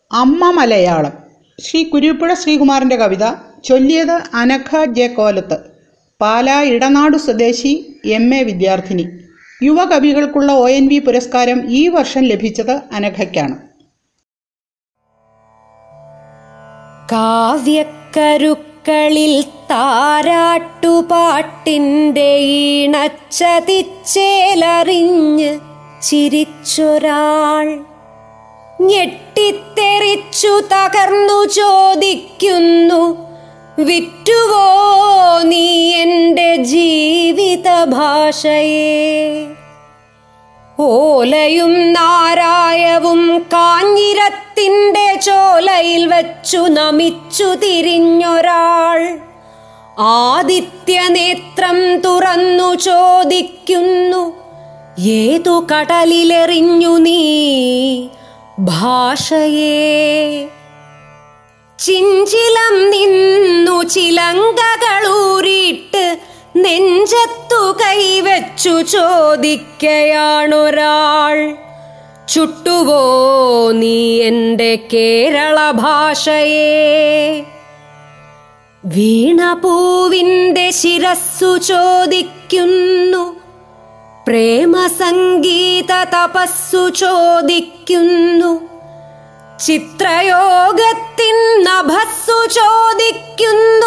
അമ്മ മലയാളം ശ്രീ കുരുപ്പുഴ ശ്രീകുമാറിൻ്റെ കവിത ചൊല്ലിയത് അനഘ ജെ കോലത്ത് പാലാ ഇടനാടു സ്വദേശി എം എ വിദ്യാർത്ഥിനി യുവകവികൾക്കുള്ള ഒ എൻ വി പുരസ്കാരം ഈ വർഷം ലഭിച്ചത് അനഘയ്ക്കാണ് കാവ്യക്കരുക്കളിൽ താരാട്ടുപാട്ടിൻ്റെ ഈണച്ചതിച്ചേലറിഞ്ഞ് ചിരിച്ചൊരാൾ ഞെട്ടിത്തെറിച്ചു തകർന്നു ചോദിക്കുന്നു വിറ്റുവോ നീ എൻ്റെ ജീവിത ഭാഷയെ ഓലയും നാരായവും കാഞ്ഞിരത്തിൻ്റെ ചോലയിൽ വച്ചു നമിച്ചു തിരിഞ്ഞൊരാൾ ആദിത്യനേത്രം തുറന്നു ചോദിക്കുന്നു ഏതു കടലിലെറിഞ്ഞു നീ ഭാഷയെ ചിഞ്ചിലം നിന്നു ചിലങ്കകളൂരിയിട്ട് നെഞ്ചത്തു കൈവച്ചു ചോദിക്കയാണൊരാൾ ചുട്ടുവോ നീ എൻ്റെ കേരള ഭാഷയെ വീണപൂവിൻ്റെ ശിരസ്സു ചോദിക്കുന്നു പ്രേമസംഗീത തപസ്സു ചോദിക്കുന്നു ചിത്രയോഗത്തിൻ നഭസ്സു ചോദിക്കുന്നു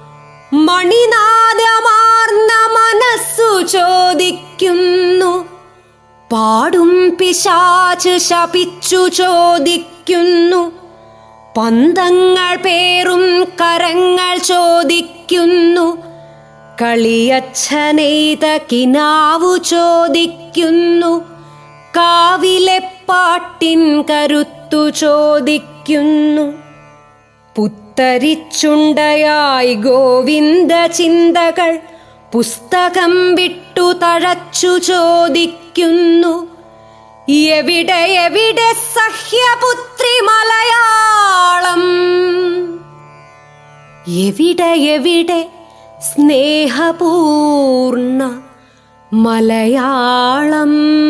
മണിനാദമാർന്ന മനസ്സു ചോദിക്കുന്നു പാടും പിശാച്ച് ശപിച്ചു ചോദിക്കുന്നു പന്തങ്ങൾ പേറും കരങ്ങൾ ചോദിക്കുന്നു കളിയച്ഛനെയ്ത കിനാവു ചോദിക്കുന്നു കാവിലെ പാട്ടിൻ കരുത്തു ചോദിക്കുന്നു പുത്തരിച്ചുണ്ടയായി ഗോവിന്ദ ചിന്തകൾ പുസ്തകം വിട്ടു തഴച്ചു ചോദിക്കുന്നു എവിടെ എവിടെ സഹ്യപുത്രി മലയാളം എവിടെ എവിടെ സ്നേഹപൂർണ മലയാളം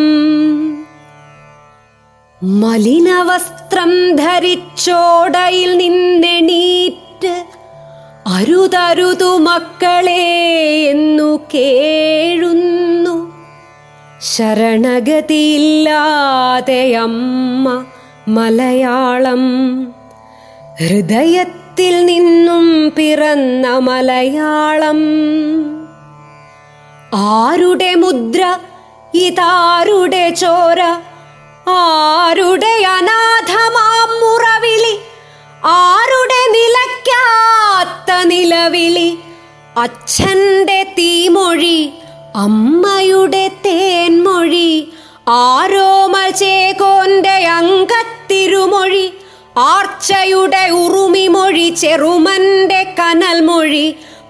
മലിനവസ്ത്രം ധരിച്ചോടയിൽ നിന്നെണീറ്റ് അരുതരുതു മക്കളെ എന്നു കേഴുന്നു ശരണഗതിയില്ലാതെ അമ്മ മലയാളം ഹൃദയത്തിൽ നിന്നും പിറന്ന മലയാളം ആരുടെ മുദ്ര ഇതാരുടെ ചോര ആരുടെ അനാഥമാം മുറവിളി ആരുടെ നിലയ്ക്കാത്ത നിലവിളി അച്ഛൻ്റെ തീമൊഴി അമ്മയുടെ തേൻമൊഴി ആരോമൽ ചേകോന്റെ അങ്കത്തിരുമൊഴി ആർച്ചയുടെ ഉറുമിമൊഴി ചെറുമന്റെ കനൽമൊഴി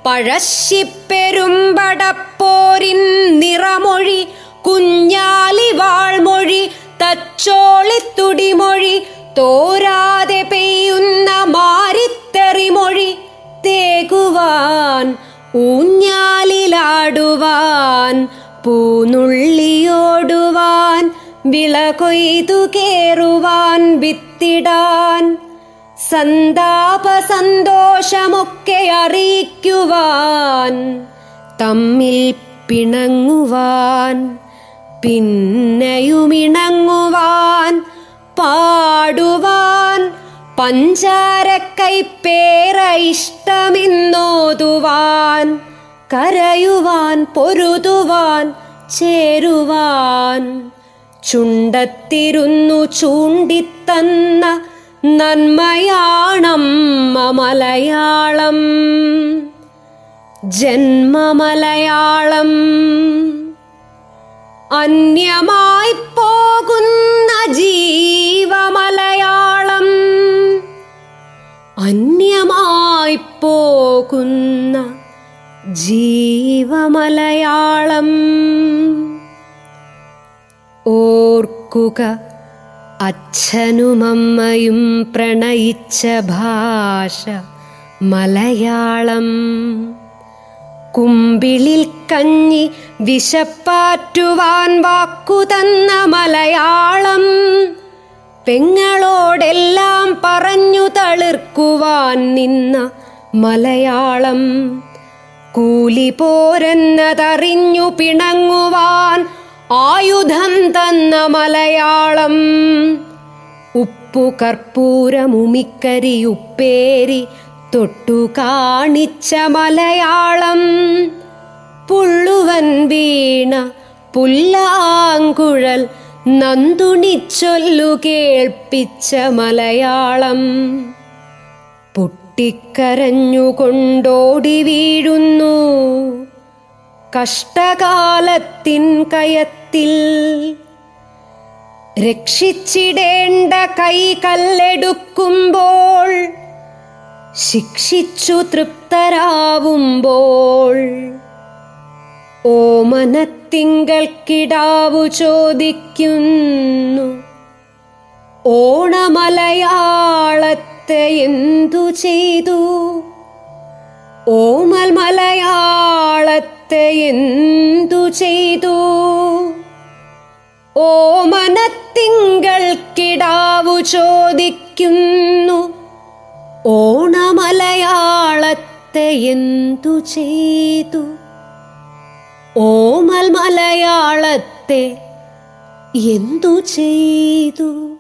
പഴശ്ശിപ്പെരുമ്പടപ്പോരിൻ നിറമൊഴി കുഞ്ഞാലി വാൾമൊഴി തച്ചോളിത്തുടിമൊഴി തോരാതെ പെയ്യുന്ന മാരിത്തെറിമൊഴി തേകുവാൻ ഊഞ്ഞാലിലാടുവാൻ പൂനുള്ളിയോടുവാൻ വിള കൊയ്തു കേറുവാൻ വിത്തിടാൻ സന്താപ സന്തോഷമൊക്കെ അറിയിക്കുവാൻ തമ്മിൽ പിണങ്ങുവാൻ പിന്നെയുമിണങ്ങുവാൻ പാടുവാൻ പഞ്ചാരക്കൈപ്പേറ ഇഷ്ടമെന്നോതുവാൻ കരയുവാൻ പൊരുതുവാൻ ചേരുവാൻ ചുണ്ടത്തിരുന്നു ചൂണ്ടിത്തന്ന നന്മയാണമ്മ മലയാളം ജന്മമലയാളം അന്യമായി പോകുന്ന ജീവമലയാളം അന്യമായി പോകുന്ന ജീവമലയാളം ഓർക്കുക അച്ഛനുമമ്മയും പ്രണയിച്ച ഭാഷ മലയാളം കുമ്പിളിൽ കഞ്ഞി വിശപ്പാറ്റുവാൻ വാക്കു തന്ന മലയാളം പെങ്ങളോടെല്ലാം പറഞ്ഞു തളിർക്കുവാൻ നിന്ന മലയാളം കൂലി പോരെന്നതറിഞ്ഞു പിണങ്ങുവാൻ ആയുധം തന്ന മലയാളം ഉപ്പു കർപ്പൂരമുമിക്കരി ഉപ്പേരി തൊട്ടു കാണിച്ച മലയാളം പുള്ളുവൻ വീണ പുല്ലാങ്കുഴൽ നന്തുണിച്ചൊല്ലു കേൾപ്പിച്ച മലയാളം പൊട്ടിക്കരഞ്ഞുകൊണ്ടോടി വീഴുന്നു കഷ്ടകാലത്തിൻ കയത്തിൽ രക്ഷിച്ചിടേണ്ട കൈ കല്ലെടുക്കുമ്പോൾ ശിക്ഷിച്ചു തൃപ്തരാവുമ്പോൾ ഓമനത്തിങ്കൾക്കിടാവു ചോദിക്കുന്നു ഓണമലയാളത്തെ എന്തു ചെയ്തു ഓമൽ മലയാളത്തെ എന്തു ചെയ്തു ഓമനത്തിങ്കൾക്കിടാവു ചോദിക്കുന്നു ഓണമലയാളത്തെ എന്തു ചെയ്തു ഓമൽ മലയാളത്തെ എന്തു ചെയ്തു